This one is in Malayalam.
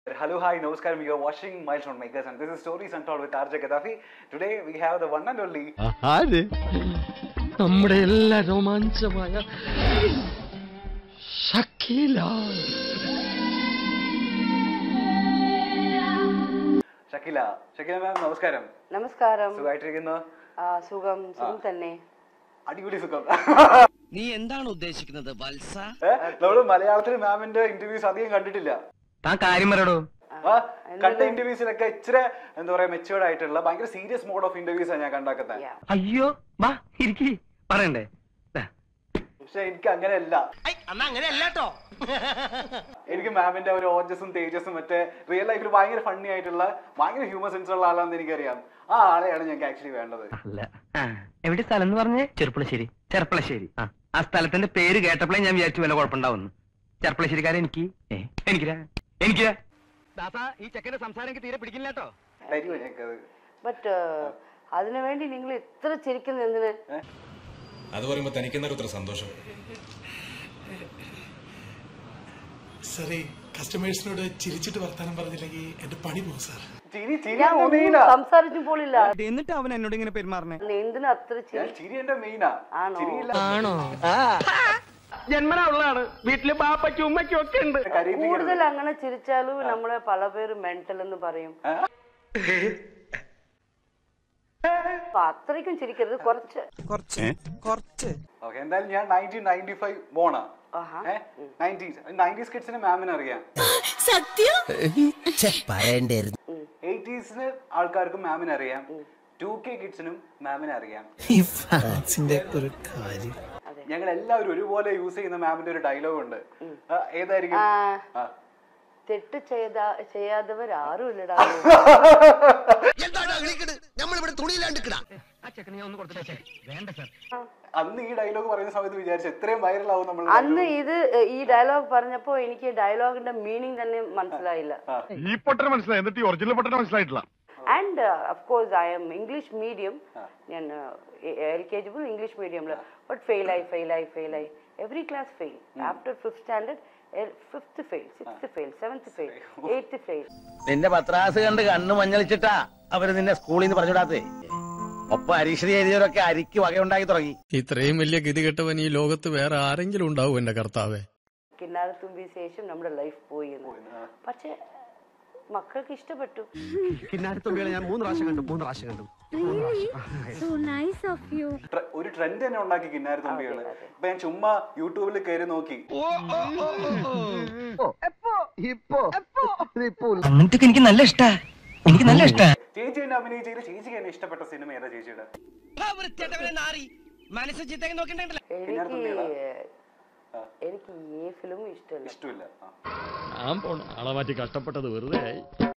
Hello, hi, Namaskaram. You are watching Milestone Makers, and this is Stories Untold with RJ Gaddafi. Today we have the one and only ആര് നമ്മുടെ എല്ലാ രോമാഞ്ചമായ ഷക്കീല ഷക്കില ഷക്കില മാം നമസ്കാരം നമസ്കാരം സുഖമായിട്ടിരിക്കുന്നു ആ, സുഖം സുഖം തന്നെ അടിപൊളി സുഖം നീ എന്താണ് ഉദ്ദേശിക്കുന്നത് വത്സ നമ്മൾ മലയാളത്തിൽ മാമിന്റെ ഇന്റർവ്യൂസ് അധികം കണ്ടിട്ടില്ല താൻ കാര്യം പറയടോ ആ, കണ്ട ഇന്റർവ്യൂസിലൊക്കെ ഇച്ചിരി എന്താ പറയാ മെച്ചുവേർഡ് ആയിട്ടുള്ള ഭയങ്കര സീരിയസ് മോഡ് ഓഫ് ഇന്റർവ്യൂസ് ആണ് ഞാൻ കണ്ടാക്കുന്നത് Yeah. അയ്യോ വാ ഇരിക്കി പറയണ്ടേ ദാ. പക്ഷെ എനിക്ക് അങ്ങനെയല്ല അന്ന് അങ്ങനെ അല്ലാട്ടോ എനിക്ക് മാമിന്റെ ഒരു ഓജസും തേജസും മറ്റേ റിയൽ ലൈഫിൽ ഭയങ്കര ഫണ്ണി ആയിട്ടുള്ള ഭയങ്കര ഹ്യൂമർ സെൻസ് ഉള്ള ആളാണെന്ന് എനിക്കറിയാം ആ ആളെയാണ് ഞങ്ങൾക്ക് ആക്ച്വലി വേണ്ടത് അല്ല ആ, എവിടെ സ്ഥലം എന്ന് പറഞ്ഞേ ചെറുപ്പളശ്ശേരി ചെറുപ്പളശ്ശേരി ആ ആ സ്ഥലത്തിന്റെ പേര് കേട്ടപ്പോഴേ ഞാൻ വിചാരിച്ചു വല്ല കുഴപ്പമുണ്ടാവുന്നു ചെറുപ്പളശ്ശേരിക്കാരൻ എനിക്ക് ഏ, എനിക്കിരാ എനിക്കിരാ ദാസാ ഈ ചെക്കന്റെ സംസാരം എനിക്ക് തീരെ പിടിക്കില്ല കേട്ടോ തരുമോ ഞങ്ങൾക്കത് ബട്ട് അതിനു വേണ്ടി നിങ്ങൾ ഇത്ര ചിരിക്കുന്നത് എന്തിന് അത് പറയുമ്പോ തനിക്കെന്താ ഇത്ര സന്തോഷം സാറേ കസ്റ്റമേഴ്സിനോട് ചിരിച്ചിട്ട് വർത്താനം പറഞ്ഞില്ലെങ്കിൽ എന്റെ പണി പോകും സാർ ചിരി ചിരി ഞാൻ എന്റെ ഒന്നും മെയിനാ സംസാരിച്ചു പോലില്ല എന്നിട്ട് അവൻ എന്നോട് ഇങ്ങനെ പെരുമാറണേ എന്തിനാ അത്ര ഞാൻ ചിരി ചിരി എന്റെ മെയിനാ ആണോ? ചിരിയില്ല ആണോ ജന്മന ഉള്ളതാണ് വീട്ടില് ബാപ്പയ്ക്കും ഉമ്മയ്ക്കും ഒക്കെ ഉണ്ട് കരയിപ്പിക്കരുത്. കൂടുതൽ അങ്ങനെ ചിരിച്ചാലും നമ്മളെ പല പേര് മെന്റൽ എന്ന് പറയും അപ്പൊ അത്രയ്ക്കും ചിരിക്കരുത് കുറച്ച് ഓക്കെ എന്തായാലും ഞാൻ നയൻറ്റീൻ നയൻറ്റി ഫൈവ് ബോണാ ആഹാ. നയൻറ്റീസ് നയൻറ്റീസ് കിഡ്സിന് മാമിന് അറിയാം എയ്റ്റീസിന് ആൾക്കാർക്കും മാമിന് അറിയാം ടു കെ കിഡ്സിനും മാമിനെ അറിയാം ഞങ്ങൾ എല്ലാവരും ഒരുപോലെ യൂസ് ചെയ്യുന്ന മാമിന്റെ ഒരു ഡയലോഗ് ഉണ്ട് ആ, ഏതായിരിക്കും ആ, ആ. തെറ്റ് ചെയ്ത ചെയ്യാത്തവർ ആരും ഇല്ലടാ നമ്മളിവിടെ തുണിയിലാണ്ടിക്കടാ ആ ചെക്കനെ ഞാൻ ഒന്ന് കൊടുത്തിട്ടേ വേണ്ട സാർ അന്ന് ഈ ഡയലോഗ് പറയുന്ന സമയത്ത് വിചാരിച്ചു എത്രയും വൈറലാവും നമ്മൾ അന്ന് ഇത് ഈ ഡയലോഗ് പറഞ്ഞപ്പോ എനിക്ക് ഡയലോഗിന്റെ മീനിങ് തന്നെ മനസ്സിലായില്ല ഈ പൊട്ടനെ മനസ്സിലായി എന്നിട്ട് ഈ ഒറിജിനൽ പൊട്ടനെ മനസ്സിലായിട്ടില്ല and of course I am English medium ഞാൻ എൽ കെ ജി മുതൽ ഇംഗ്ലീഷ് മീഡിയമിൽ ബട്ട് ഫെയിലായി ഫെയിലായി ഫെയിലായി every class fail after fifth standard fifth fail sixth fail seventh fail eighth fail നിന്റെ പത്രാസ് കണ്ട് കണ്ണു മഞ്ഞളിച്ചിട്ടാ അവര് നിന്നെ സ്കൂളിൽ നിന്ന് പറഞ്ഞുവിടാത്തേ ഒപ്പം അരീക്ഷണി എഴുതിയവരൊക്കെ അരിക്ക് വകയുണ്ടാക്കി തുടങ്ങി ഇത്രയും വലിയ ഗതികെട്ടവൻ ഈ ലോകത്ത് വേറെ ആരെങ്കിലും ഉണ്ടാവും എന്റെ കർത്താവേ കിന്നാരത്തുമ്പി ശേഷം നമ്മുടെ ലൈഫ് പോയി എന്ന് പക്ഷെ മക്കൾക്ക് ഇഷ്ടപ്പെട്ടു കിന്നാരത്തുമ്പികളെ ഞാൻ മൂന്ന് പ്രാവശ്യം കണ്ടു മൂന്ന് പ്രാവശ്യം കണ്ടു So nice of you. ട്ര- ഒരു ട്രെൻഡ് തന്നെ ഉണ്ടാക്കി കിന്നാരി തുമ്പികള് അപ്പൊ ഞാൻ ചുമ്മാ യൂട്യൂബിൽ കയറി നോക്കി അങ്ങനത്തെ എനിക്ക് നല്ല ഇഷ്ടാ എനിക്ക് നല്ല ഇഷ്ടാ ചേച്ചി എന്നെ അഭിനയിച്ചതിൽ ചേച്ചിക്ക് എന്നെ ഇഷ്ടപ്പെട്ട സിനിമ ഏതാ ചേച്ചിയുടെ മനസ്സ് ചിത്തേക്ക് നോക്കണ്ടല്ലോ എനിക്ക് എനിക്ക് ഈ ഫിലിമും ഇഷ്ടമല്ല ഇഷ്ടമില്ല ആ. ഞാൻ പോണ ആളെ മാറ്റി കഷ്ടപ്പെട്ടത് വെറുതെ ആയി